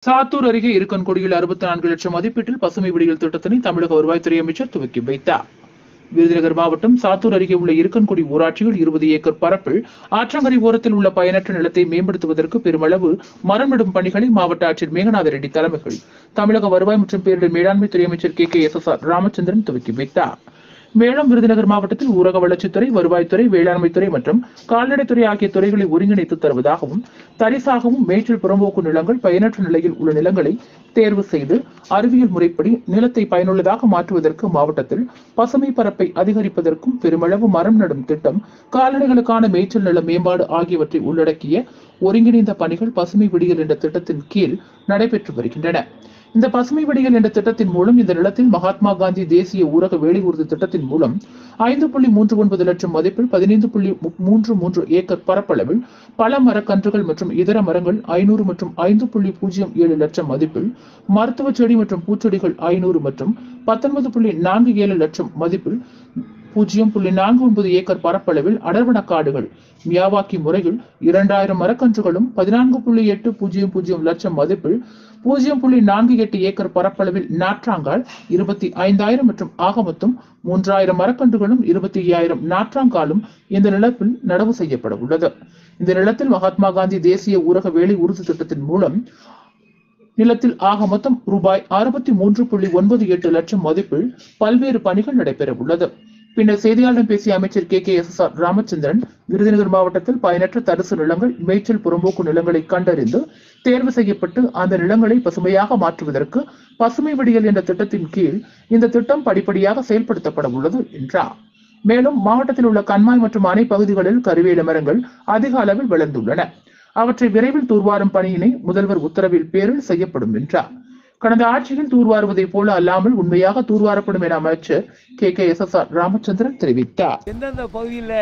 சாத்தூர் அருகே இருக்கன்குடியில் அறுபத்தி நான்கு லட்சம் மதிப்பீட்டில் பசுமை விடியல் திட்டத்தினை தமிழக வருவாய்த்துறை அமைச்சர் துவக்கி வைத்தார் விருதுநகர் மாவட்டம் சாத்தூர் அருகே உள்ள இருக்கன்குடி ஊராட்சியில் இருபது ஏக்கர் பரப்பில் ஆற்றங்கரை ஓரத்தில் உள்ள பயனற்ற நிலத்தை மேம்படுத்துவதற்கு பெருமளவு மரம் நடும் பணிகளை மாவட்ட ஆட்சியர் மேகநாத ரெட்டி தலைமையில் தமிழக வருவாய் மற்றும் பேரிடர் மேலாண்மை துறை அமைச்சர் K K S S R Ramachandran துவக்கி வைத்தார் மேலும் விருதுநகர் மாவட்டத்தில் ஊரக வளர்ச்சித்துறை வருவாய்த்துறை வேளாண்மைத்துறை மற்றும் கால்நடைத்துறை ஆகிய துறைகளை ஒருங்கிணைத்து தருவதாகவும் தரிசாகவும் மேய்ச்சல் புறம்போக்கு நிலங்கள் பயனற்ற நிலையில் உள்ள நிலங்களை தேர்வு செய்து அறிவியல் முறைப்படி நிலத்தை பயனுள்ளதாக மாற்றுவதற்கு மாவட்டத்தில் பசுமை பரப்பை அதிகரிப்பதற்கும் பெருமளவு மரம் நடும் திட்டம் கால்நடைகளுக்கான மேய்ச்சல் நில மேம்பாடு ஆகியவற்றை உள்ளடக்கிய ஒருங்கிணைந்த பணிகள் பசுமை விடியல் என்ற திட்டத்தின் கீழ் நடைபெற்று வருகின்றன இந்த பசுமை விடியல் என்ற திட்டத்தின் மூலம் இந்த நிலத்தில் மகாத்மா காந்தி தேசிய ஊரக வேலை உறுதி திட்டத்தின் மூலம் ஐந்து புள்ளி மூன்று ஒன்பது லட்சம் மதிப்பில் பதினைந்து புள்ளி மு- மூன்று மூன்று ஏக்கர் பரப்பளவில் பல மரக்கன்றுகள் மற்றும் இதர மரங்கள் ஐநூறு மற்றும் ஐந்து புள்ளி பூஜ்ஜியம் ஏழு லட்சம் மதிப்பில் மருத்துவ செடி மற்றும் பூச்செடிகள் ஐநூறு மற்றும் பத்தொன்பது புள்ளி நான்கு ஏழு லட்சம் மதிப்பில் பூஜ்ஜியம் புள்ளி நான்கு ஒன்பது ஏக்கர் பரப்பளவில் அடர்வன காடுகள் மியாவாக்கி முறையில் இரண்டாயிரம் மரக்கன்றுகளும் பதினான்கு புள்ளி எட்டு பூஜ்ஜியம் பூஜ்ஜியம் லட்சம் மதிப்பில் பூஜ்ஜியம் புள்ளி நான்கு எட்டு ஏக்கர் பரப்பளவில் நாற்றாங்கால் இருபத்தி ஐந்தாயிரம் மற்றும் ஆக மொத்தம் மூன்றாயிரம் மரக்கன்றுகளும் இருபத்தி ஐயாயிரம் நாற்றாங்காலும் இந்த நிலத்தில் நடவு செய்யப்பட உள்ளது இந்த நிலத்தில் மகாத்மா காந்தி தேசிய ஊரக வேலை உறுதி திட்டத்தின் மூலம் நிலத்தில் ஆக மொத்தம் ரூபாய் அறுபத்தி மூன்று புள்ளி ஒன்பது எட்டு லட்சம் மதிப்பில் பல்வேறு பணிகள் நடைபெற உள்ளது பின்னர் செய்தியாளர்களிடம் பேசிய அமைச்சர் K K S S R Ramachandran Virudhunagar மாவட்டத்தில் பயனற்ற தரிசு நிலங்கள் மேய்ச்சல் புறம்போக்கு நிலங்களை கண்டறிந்து தேர்வு செய்யப்பட்டு அந்த நிலங்களை பசுமையாக மாற்றுவதற்கு பசுமை விடியல் என்ற திட்டத்தின் கீழ் இந்த திட்டம் படிப்படியாக செயல்படுத்தப்பட உள்ளது என்றார் மேலும் மாவட்டத்தில் உள்ள கண்மாய் மற்றும் அணை பகுதிகளில் கருவேல மரங்கள் அதிக அளவில் வளர்ந்துள்ளன அவற்றை விரைவில் தூர்வாரும் பணியினை முதல்வர் உத்தரவில் பேரில் செய்யப்படும் என்றார் கடந்த ஆட்சியில் தூர்வாருவதைப் போல அல்லாமல் உண்மையாக தூர்வாரப்படும் என அமைச்சர் K K S S R Ramachandran தெரிவித்தார் எந்தெந்த பகுதியில்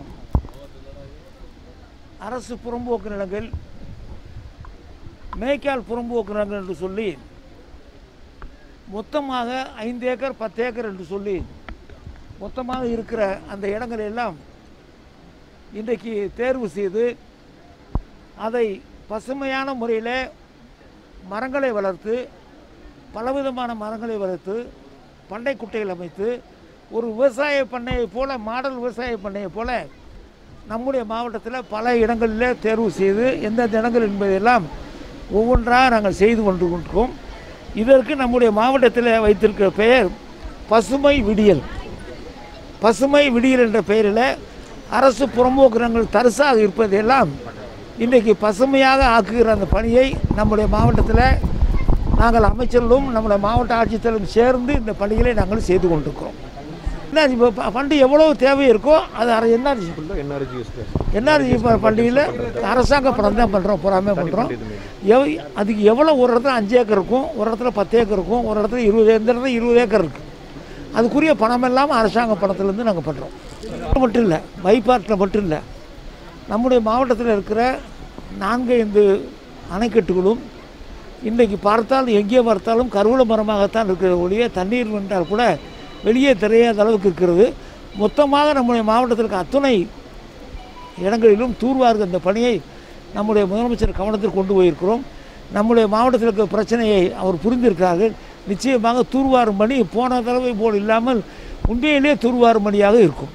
அரசு புறம்போக்கு நிலங்கள் மேய்க்கால் புறம்போக்கு நிலங்கள் என்று சொல்லி மொத்தமாக ஐந்து ஏக்கர் பத்து ஏக்கர் என்று சொல்லி மொத்தமாக இருக்கிற அந்த இடங்கள் எல்லாம் இன்றைக்கு தேர்வு செய்து அதை பசுமையான முறையில் மரங்களை வளர்த்து பலவிதமான மரங்களை வளர்த்து பண்ணை குட்டைகள் அமைத்து ஒரு விவசாய பண்ணையைப் போல மாடல் விவசாய பண்ணையைப் போல நம்முடைய மாவட்டத்தில் பல இடங்களில் தேர்வு செய்து எந்தெந்த இடங்கள் என்பதையெல்லாம் ஒவ்வொன்றாக நாங்கள் செய்து கொண்டு கொண்டிருக்கோம் இதற்கு நம்முடைய மாவட்டத்தில் வைத்திருக்கிற பெயர் பசுமை விடியல் பசுமை விடியல் என்ற பெயரில் அரசு புறம்போக்குறங்கள் தரிசாக இருப்பதையெல்லாம் இன்றைக்கு பசுமையாக ஆக்குகிற அந்த பணியை நம்முடைய மாவட்டத்தில் நாங்கள் அமைச்சர்களும் நம்முடைய மாவட்ட ஆட்சித்தலைவரும் சேர்ந்து இந்த பணிகளை நாங்கள் செய்து கொண்டிருக்கிறோம் என்ன இப்போ ப- ஃபண்டு எவ்வளோ தேவை இருக்கோ அது அரை என்ஆர்ஜி என்ஆர்ஜி யூஸ் என்ஆர்ஜி பண்டிகையில் அரசாங்க படம் தான் பண்ணுறோம் புறாமே பண்ணுறோம் எவ் அதுக்கு எவ்வளோ ஒரு இடத்துல அஞ்சு ஏக்கர் இருக்கும் ஒரு இடத்துல பத்து ஏக்கர் இருக்கும் ஒரு இடத்துல இருபது இந்த இடத்துல இருபது ஏக்கர் இருக்குது அதுக்குரிய பணம் எல்லாம் அரசாங்க பணத்துலேருந்து நாங்கள் பண்ணுறோம் மட்டும் இல்லை பைபாட்டில் மட்டும் இல்லை நம்முடைய மாவட்டத்தில் இருக்கிற நான்கு ஐந்து அணைக்கட்டுகளும் இன்றைக்கு பார்த்தால் எங்கே பார்த்தாலும் கருவூல மரமாகத்தான் இருக்கிற ஒழிய தண்ணீர் வென்றால் கூட வெளியே தெரியாத அளவுக்கு இருக்கிறது மொத்தமாக நம்முடைய மாவட்டத்தில் இருக்க அத்துணை இடங்களிலும் தூர்வார்கள் இந்த பணியை நம்முடைய முதலமைச்சர் கவனத்தில் கொண்டு போயிருக்கிறோம் நம்முடைய மாவட்டத்தில் இருக்கிற பிரச்சனையை அவர் புரிந்திருக்கிறார்கள் நிச்சயமாக தூர்வாரும் பணி போன தடவை போல் இல்லாமல் உண்மையிலேயே தூர்வாரும் பணியாக இருக்கும்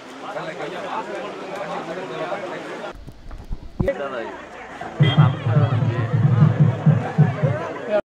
தலைவர்